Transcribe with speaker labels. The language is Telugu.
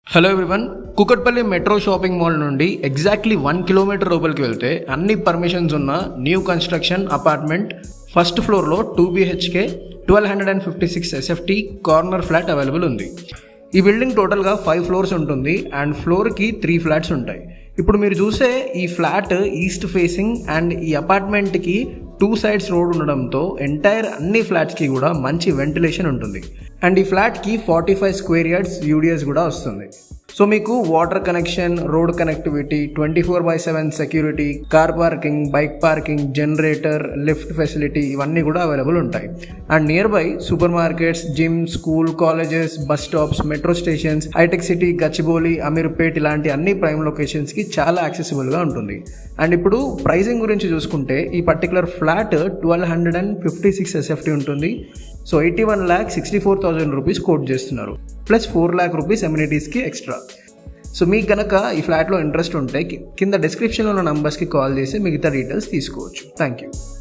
Speaker 1: hello everyone Kukatpally metro shopping mall నుండి ఎగ్జాక్ట్లీ వన్ కిలోమీటర్ లోపలికి వెళ్తే అన్ని పర్మిషన్స్ ఉన్న న్యూ కన్స్ట్రక్షన్ అపార్ట్మెంట్ ఫస్ట్ ఫ్లోర్లో two BHK twelve hundred and fifty six SFT corner flat available ఉంది ఈ బిల్డింగ్ టోటల్గా ఫైవ్ ఫ్లోర్స్ ఉంటుంది అండ్ ఫ్లోర్కి త్రీ ఫ్లాట్స్ ఉంటాయి ఇప్పుడు మీరు చూసే ఈ ఫ్లాట్ ఈస్ట్ ఫేసింగ్ అండ్ ఈ అపార్ట్మెంట్కి టూ సైడ్స్ రోడ్ ఉండడంతో ఎంటైర్ అన్ని ఫ్లాట్స్కి కూడా మంచి వెంటిలేషన్ ఉంటుంది అండ్ ఈ ఫ్లాట్కి forty five square yards UDS కూడా వస్తుంది సో మీకు water connection road connectivity twenty four by seven security car parking bike parking generator lift facility ఇవన్నీ కూడా అవైలబుల్ ఉంటాయి and near by super markets gym school colleges bus stops metro stations hitech city Gachibowli Ameerpet ఇలాంటి అన్ని ప్రైమ్ లొకేషన్స్కి చాలా యాక్సెసిబుల్గా ఉంటుంది అండ్ ఇప్పుడు ప్రైసింగ్ గురించి చూసుకుంటే ఈ particular flat twelve hundred and fifty six SFT ఉంటుంది so eighty one lakh sixty four thousand rupees quote చేస్తున్నారు ప్లస్ ఫోర్ ల్యాక్ రూపీస్ ఎమ్యూనిటీస్కి ఎక్స్ట్రా సో మీకు కనుక ఈ ఫ్లాట్లో ఇంట్రెస్ట్ ఉంటే కి- కింద డిస్క్రిప్షన్లో ఉన్న నంబర్స్కి కాల్ చేసి మిగతా డీటెయిల్స్ తీసుకోవచ్చు థ్యాంక్ యూ